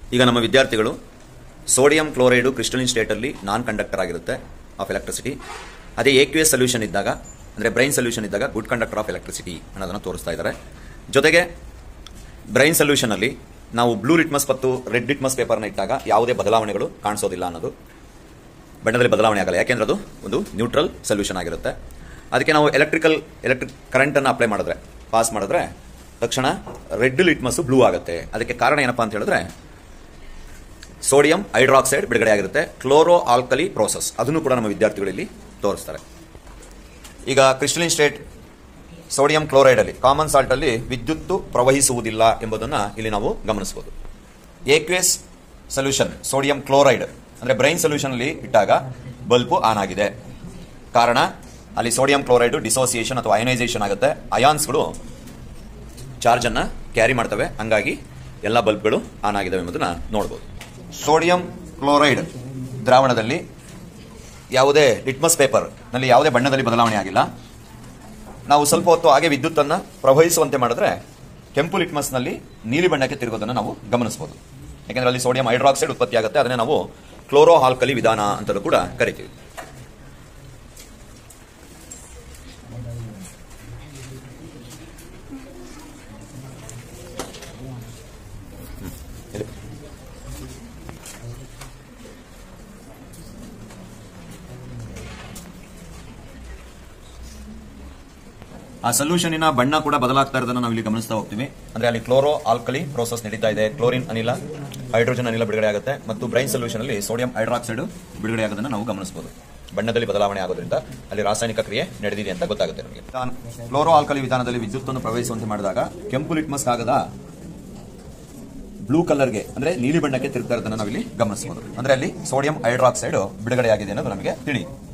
ಈಗ ನಮ್ಮ ವಿದ್ಯಾರ್ಥಿಗಳು ಸೋಡಿಯಂ ಕ್ಲೋರೈಡು ಕ್ರಿಸ್ಟಲಿನ್ ಸ್ಟೇಟಲ್ಲಿ ನಾನ್ ಕಂಡಕ್ಟರ್ ಆಗಿರುತ್ತೆ ಆಫ್ ಎಲೆಕ್ಟ್ರಿಸಿಟಿ ಅದೇ ಎಕ್ಯುಎಸ್ ಸೊಲ್ಯೂಷನ್ ಇದ್ದಾಗ ಅಂದರೆ ಬ್ರೈನ್ ಸೊಲ್ಯೂಷನ್ ಇದ್ದಾಗ ಗುಡ್ ಕಂಡಕ್ಟರ್ ಆಫ್ ಎಲೆಕ್ಟ್ರಿಸಿಟಿ ಅನ್ನೋದನ್ನು ತೋರಿಸ್ತಾ ಇದ್ದಾರೆ ಜೊತೆಗೆ ಬ್ರೈನ್ ಸೊಲ್ಯೂಷನಲ್ಲಿ ನಾವು ಬ್ಲೂ ಲಿಟ್ಮಸ್ ಮತ್ತು ರೆಡ್ ಲಿಟ್ಮಸ್ ಪೇಪರ್ನ ಇಟ್ಟಾಗ ಯಾವುದೇ ಬದಲಾವಣೆಗಳು ಕಾಣಿಸೋದಿಲ್ಲ ಅನ್ನೋದು ಬಣ್ಣದಲ್ಲಿ ಬದಲಾವಣೆ ಆಗಲ್ಲ ಯಾಕೆಂದ್ರೆ ಅದು ಒಂದು ನ್ಯೂಟ್ರಲ್ ಸೊಲ್ಯೂಷನ್ ಆಗಿರುತ್ತೆ ಅದಕ್ಕೆ ನಾವು ಎಲೆಕ್ಟ್ರಿಕಲ್ ಎಲೆಕ್ಟ್ರಿಕ್ ಕರೆಂಟನ್ನು ಅಪ್ಲೈ ಮಾಡಿದ್ರೆ ಪಾಸ್ ಮಾಡಿದ್ರೆ ತಕ್ಷಣ ರೆಡ್ ಲಿಟ್ಮಸ್ ಬ್ಲೂ ಆಗುತ್ತೆ ಅದಕ್ಕೆ ಕಾರಣ ಏನಪ್ಪಾ ಅಂತ ಹೇಳಿದ್ರೆ ಸೋಡಿಯಂ ಹೈಡ್ರಾಕ್ಸೈಡ್ ಬಿಡುಗಡೆ ಆಗಿರುತ್ತೆ ಕ್ಲೋರೋ ಆಲ್ಕಲಿ ಪ್ರೋಸೆಸ್ ಅದನ್ನು ಕೂಡ ನಮ್ಮ ವಿದ್ಯಾರ್ಥಿಗಳು ಇಲ್ಲಿ ತೋರಿಸ್ತಾರೆ ಈಗ ಕ್ರಿಸ್ಟಲಿನ್ ಸ್ಟೇಟ್ ಸೋಡಿಯಂ ಕ್ಲೋರೈಡ್ ಅಲ್ಲಿ ಕಾಮನ್ ಸಾಲ್ಟ್ ಅಲ್ಲಿ ವಿದ್ಯುತ್ತು ಪ್ರವಹಿಸುವುದಿಲ್ಲ ಎಂಬುದನ್ನು ಇಲ್ಲಿ ನಾವು ಗಮನಿಸಬಹುದು ಏಕ್ವೆಸ್ ಸೊಲ್ಯೂಷನ್ ಸೋಡಿಯಂ ಕ್ಲೋರೈಡ್ ಅಂದ್ರೆ ಬ್ರೈನ್ ಸೊಲ್ಯೂಷನ್ ಅಲ್ಲಿ ಇಟ್ಟಾಗ ಬಲ್ಬು ಆನ್ ಆಗಿದೆ ಕಾರಣ ಅಲ್ಲಿ ಸೋಡಿಯಂ ಕ್ಲೋರೈಡ್ ಡಿಸೋಸಿಯೇಷನ್ ಅಥವಾ ಅಯನೈಸೇಷನ್ ಆಗುತ್ತೆ ಅಯಾನ್ಸ್ಗಳು ಚಾರ್ಜ್ ಅನ್ನ ಕ್ಯಾರಿ ಮಾಡ್ತವೆ ಹಂಗಾಗಿ ಎಲ್ಲ ಬಲ್ಬ್ಗಳು ಆನ್ ಆಗಿದಾವೆ ಎಂಬುದನ್ನ ನೋಡಬಹುದು ಸೋಡಿಯಂ ಕ್ಲೋರೈಡ್ ದ್ರಾವಣದಲ್ಲಿ ಯಾವುದೇ ಲಿಟ್ಮಸ್ ಪೇಪರ್ ನಲ್ಲಿ ಯಾವುದೇ ಬಣ್ಣದಲ್ಲಿ ಬದಲಾವಣೆ ಆಗಿಲ್ಲ ನಾವು ಸ್ವಲ್ಪ ಹೊತ್ತು ಹಾಗೆ ವಿದ್ಯುತ್ತನ್ನು ಪ್ರವಹಿಸುವಂತೆ ಮಾಡಿದ್ರೆ ಕೆಂಪು ಲಿಟ್ಮಸ್ ನಲ್ಲಿ ನೀಲಿ ಬಣ್ಣಕ್ಕೆ ತಿರುಗೋದನ್ನು ನಾವು ಗಮನಿಸಬಹುದು ಯಾಕೆಂದ್ರೆ ಅಲ್ಲಿ ಸೋಡಿಯಂ ಹೈಡ್ರಾಕ್ಸೈಡ್ ಉತ್ಪತ್ತಿ ಆಗುತ್ತೆ ಅದನ್ನೇ ನಾವು ಕ್ಲೋರೋ ಆಲ್ಕಲಿ ವಿಧಾನ ಅಂತಲೂ ಕೂಡ ಕರಿತೀವಿ ಇಲ್ಲಿ. ಆ ಸೊಲ್ಯೂಷನಿನ ಬಣ್ಣ ಕೂಡ ಬದಲಾಗ್ತಾ ಇರೋದನ್ನ ನಾವು ಇಲ್ಲಿ ಗಮನಿಸ್ತಾ ಹೋಗ್ತೀವಿ ಅಂದ್ರೆ ಅಲ್ಲಿ ಕ್ಲೋರೋ ಆಲ್ಕಲಿ ಪ್ರೋಸೆಸ್ ನಡೀತಾ ಇದೆ ಕ್ಲೋರಿನ್ ಅನಿಲ ಹೈಡ್ರೋಜನ್ ಅನಿಲ ಬಿಡುಗಡೆ ಆಗುತ್ತೆ ಮತ್ತು ಬ್ರೈನ್ ಸೊಲ್ಯೂಷನ್ ಅಲ್ಲಿ ಸೋಡಿಯಂ ಹೈಡ್ರಾಕ್ಸೈಡ್ ಬಿಡುಗಡೆ ಆಗೋದನ್ನ ನಾವು ಗಮನಿಸಬಹುದು ಬಣ್ಣದಲ್ಲಿ ಬದಲಾವಣೆ ಆಗೋದ್ರಿಂದ ಅಲ್ಲಿ ರಾಸಾಯನಿಕ ಕ್ರಿಯೆ ನಡೆದಿದೆ ಅಂತ ಗೊತ್ತಾಗುತ್ತೆ ನಮಗೆ ಕ್ಲೋರೋ ಆಲ್ಕಲಿ ವಿಧಾನದಲ್ಲಿ ವಿದ್ಯುತ್ತನ್ನು ಪ್ರವಹಿಸುವಂತೆ ಮಾಡಿದಾಗ ಕೆಂಪು ಲಿಟ್ಮಸ್ ಕಾಗದ ಬ್ಲೂ ಕಲರ್ಗೆ ಅಂದ್ರೆ ನೀಲಿ ಬಣ್ಣಕ್ಕೆ ತಿರುಗ್ತಾ ಇರೋದನ್ನ ನಾವಿಲ್ಲಿ ಗಮನಿಸಬಹುದು ಅಂದ್ರೆ ಅಲ್ಲಿ ಸೋಡಿಯಂ ಹೈಡ್ರಾಕ್ಸೈಡ್ ಬಿಡುಗಡೆಯಾಗಿದೆ ಅನ್ನೋದು ನಮಗೆ ತಿಳಿಯುತ್ತೆ